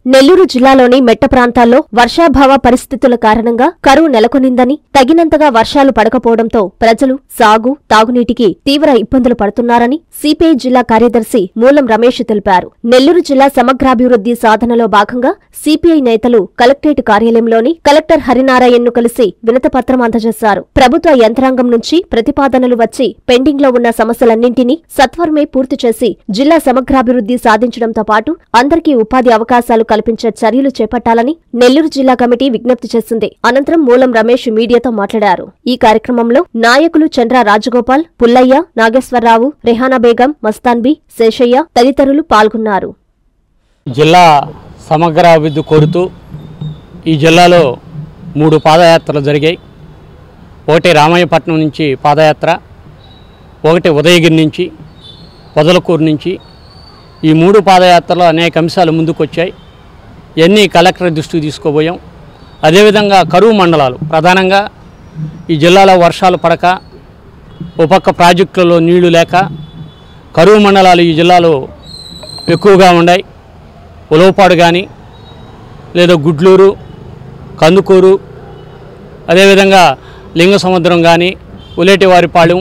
నెల్లూరు జిల్లాలోని మెట్ట ప్రాంతాల్లో వర్షాభావ పరిస్థితుల కారణంగా కరువు నెలకొనిందని తగినంతగా వర్షాలు పడకపోవడంతో ప్రజలు సాగు తాగునీటికి తీవ్ర ఇబ్బందులు పడుతున్నారని సిపిఐ జిల్లా కార్యదర్శి మూలం రమేష్ తెలిపారు నెల్లూరు జిల్లా సమగ్రాభివృద్ధి సాధనలో భాగంగా సిపిఐ నేతలు కలెక్టరేట్ కార్యాలయంలోని కలెక్టర్ హరినారాయణ్ను కలిసి వినతపత్రం అందజేశారు ప్రభుత్వ యంత్రాంగం నుంచి ప్రతిపాదనలు వచ్చి పెండింగ్ లో ఉన్న సమస్యలన్నింటినీ సత్వరమే పూర్తి చేసి జిల్లా సమగ్రాభివృద్ధి సాధించడంతో పాటు అందరికీ ఉపాధి అవకాశాలు కల్పించే చర్యలు చేపట్టాలని నెల్లూరు జిల్లా కమిటీ విజ్ఞప్తి చేసింది అనంతరం మూలం రమేష్ మీడియాతో మాట్లాడారు ఈ కార్యక్రమంలో నాయకులు చంద్ర రాజగోపాల్ పుల్లయ్య నాగేశ్వరరావు రెహానా బేగం మస్తాన్బి శేషయ్య తదితరులు పాల్గొన్నారు జిల్లా సమగ్ర అభివృద్ధి కోరుతూ ఈ జిల్లాలో మూడు పాదయాత్రలు జరిగాయి ఒకటి రామాయపట్నం నుంచి పాదయాత్ర ఒకటి ఉదయగిరి నుంచి పొదలకూరు నుంచి ఈ మూడు పాదయాత్రలో అనేక అంశాలు ముందుకొచ్చాయి ఇవన్నీ కలెక్టర్ దృష్టికి తీసుకోబోయాం అదేవిధంగా కరువు మండలాలు ప్రధానంగా ఈ జిల్లాలో వర్షాలు పడక ఓ పక్క ప్రాజెక్టులలో నీళ్లు లేక కరువు మండలాలు ఈ జిల్లాలో ఎక్కువగా ఉన్నాయి ఉలవపాడు కానీ లేదా గుడ్లూరు కందుకూరు అదేవిధంగా లింగ సముద్రం కానీ ఉలేటివారిపాళెం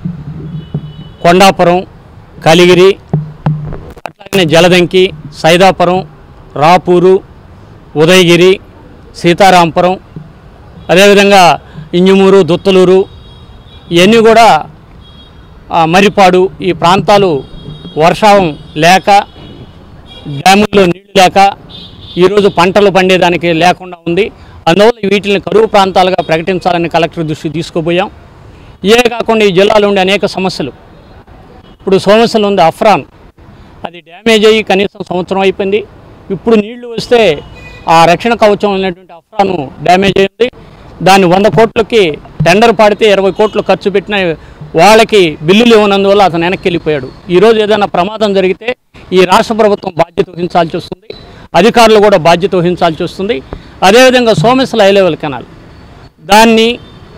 కొండాపురం కలిగిరి అట్లాగనే జలదంకి సైదాపురం రాపూరు ఉదయగిరి సీతారాంపురం అదేవిధంగా ఇంజమూరు దుత్తలూరు ఇవన్నీ కూడా ఆ, మరిపాడు ఈ ప్రాంతాలు వర్షం లేక డ్యాముల్లో నీళ్లు లేక ఈరోజు పంటలు పండేదానికి లేకుండా ఉంది అందువల్ల వీటిని కరువు ప్రాంతాలుగా ప్రకటించాలని కలెక్టర్ దృష్టికి తీసుకుపోయాం ఇవే కాకుండా ఈ జిల్లాలో ఉండే అనేక సమస్యలు ఇప్పుడు సోమస్యలు ఉంది అఫ్రాన్ అది డ్యామేజ్ అయ్యి కనీసం సంవత్సరం అయిపోయింది ఇప్పుడు నీళ్లు వస్తే ఆ రక్షణ కవచం అనేటువంటి అఫ్రాను డ్యామేజ్ అయింది దాన్ని వంద కోట్లకి టెండర్ పాడితే ఇరవై కోట్లు ఖర్చు పెట్టిన వాళ్ళకి బిల్లులు ఇవ్వనందువల్ల అతను వెనక్కి వెళ్ళిపోయాడు ఈరోజు ఏదైనా ప్రమాదం జరిగితే ఈ రాష్ట్ర ప్రభుత్వం బాధ్యత వహించాల్సి వస్తుంది అధికారులు కూడా బాధ్యత వహించాల్సి వస్తుంది అదేవిధంగా సోమేశ్వర హై లెవెల్ కెనాల్ దాన్ని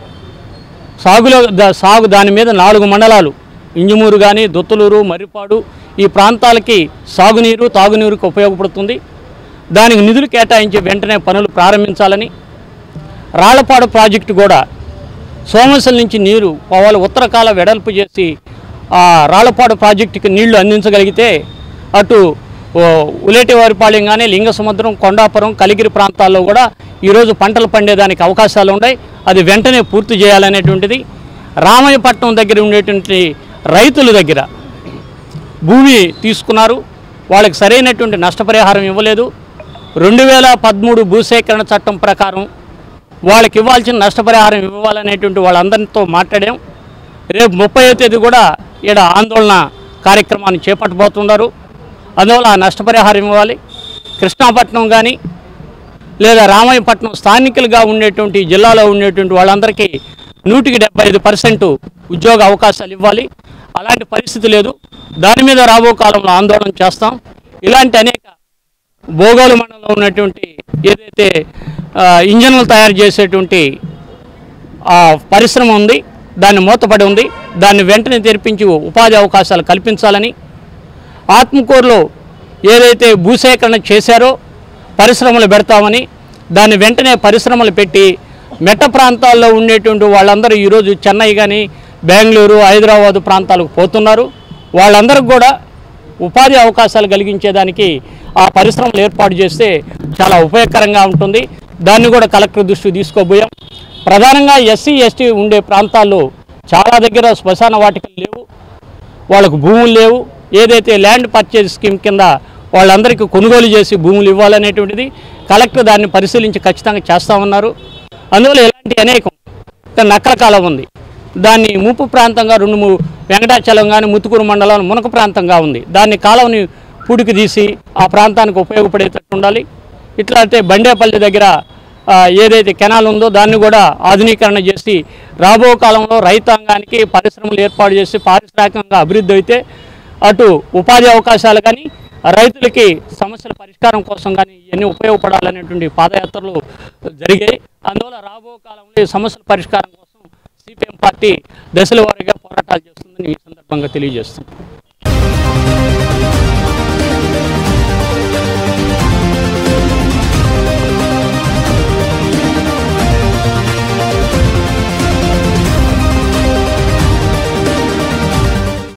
సాగులో ద- సాగు దాని మీద నాలుగు మండలాలు ఇంజమూరు కానీ దొత్తులూరు మర్రిపాడు ఈ ప్రాంతాలకి సాగునీరు తాగునీరుకు ఉపయోగపడుతుంది దానికి నిధులు కేటాయించి వెంటనే పనులు ప్రారంభించాలని రాళ్లపాడు ప్రాజెక్టు కూడా సోమశల నుంచి నీరు పోవాలి ఉత్తరకాల వెడల్పు చేసి ఆ రాళ్లపాడు ప్రాజెక్టుకి నీళ్లు అందించగలిగితే అటు ఓ, ఉలేటివారిపాళెం కానీ లింగ సముద్రం కొండాపురం కలిగిరి ప్రాంతాల్లో కూడా ఈరోజు పంటలు పండేదానికి అవకాశాలు ఉన్నాయి అది వెంటనే పూర్తి చేయాలనేటువంటిది రామయ్యపట్నం దగ్గర ఉండేటువంటి రైతుల దగ్గర భూమి తీసుకున్నారు వాళ్ళకి సరైనటువంటి నష్టపరిహారం ఇవ్వలేదు రెండు వేల పదమూడు భూసేకరణ చట్టం ప్రకారం వాళ్ళకి ఇవ్వాల్సిన నష్టపరిహారం ఇవ్వాలనేటువంటి వాళ్ళందరితో మాట్లాడాం రేపు ముప్పై తేదీ కూడా ఈడ ఆందోళన కార్యక్రమాన్ని చేపట్టబోతున్నారు అందువల్ల ఆ నష్టపరిహారం ఇవ్వాలి కృష్ణాపట్నం కానీ లేదా రామాయపట్నం స్థానికులుగా ఉండేటువంటి ఈ జిల్లాలో ఉండేటువంటి వాళ్ళందరికీ నూటికి డెబ్బై ఐదు పర్సెంట్ ఉద్యోగ అవకాశాలు ఇవ్వాలి అలాంటి పరిస్థితి లేదు దాని మీద రాబో కాలంలో ఆందోళన చేస్తాం ఇలాంటి అనేక భోగోలు మండలంలో ఉన్నటువంటి ఏదైతే ఆ, ఇంజన్లు తయారు చేసేటువంటి ఆ పరిశ్రమ ఉంది దాన్ని మూతపడి ఉంది దాన్ని వెంటనే తెరిపించి ఉపాధి అవకాశాలు కల్పించాలని ఆత్మకూరులో ఏదైతే భూసేకరణ చేశారో పరిశ్రమలు పెడతామని దాన్ని వెంటనే పరిశ్రమలు పెట్టి మెట్ట ప్రాంతాల్లో ఉండేటువంటి వాళ్ళందరూ ఈరోజు చెన్నై కానీ బెంగళూరు హైదరాబాదు ప్రాంతాలకు పోతున్నారు వాళ్ళందరికీ కూడా ఉపాధి అవకాశాలు కలిగించేదానికి ఆ పరిశ్రమలు ఏర్పాటు చేస్తే చాలా ఉపయోగకరంగా ఉంటుంది దాన్ని కూడా కలెక్టర్ దృష్టికి తీసుకోబోయాం ప్రధానంగా ఎస్సీ ఎస్టీ ఉండే ప్రాంతాల్లో చాలా దగ్గర శ్మశాన వాటికలు లేవు వాళ్ళకు భూములు లేవు ఏదైతే ల్యాండ్ పర్చేజ్ స్కీమ్ కింద వాళ్ళందరికీ కొనుగోలు చేసి భూములు ఇవ్వాలనేటువంటిది కలెక్టర్ దాన్ని పరిశీలించి ఖచ్చితంగా చేస్తామన్నారు అందువల్ల ఇలాంటి అనేకం ఇంకా నక్కల కాలం ఉంది దాన్ని ముప్పు ప్రాంతంగా రెండు మూడు వెంకటాచలం కానీ ముత్తుకూరు మండలం మునక ప్రాంతంగా ఉంది దాన్ని కాలువని పూడికి తీసి ఆ ప్రాంతానికి ఉపయోగపడేటట్టు ఉండాలి ఇట్లా అంటే బండేపల్లి దగ్గర ఆ, ఏదైతే కెనాల్ ఉందో దాన్ని కూడా ఆధునీకరణ చేసి రాబో కాలంలో రైతాంగానికి పరిశ్రమలు ఏర్పాటు చేసి పారిశ్రామికంగా అభివృద్ధి అయితే అటు ఉపాధి అవకాశాలు కానీ రైతులకి సమస్యల పరిష్కారం కోసం కానీ ఇవన్నీ ఉపయోగపడాలనేటువంటి పాదయాత్రలు జరిగాయి అందువల్ల రాబో కాలంలో ఈ సమస్యల పరిష్కారం కోసం సిపిఎం పార్టీ దశల వారీగా పోరాటాలు చేస్తుందని ఈ సందర్భంగా తెలియజేస్తుంది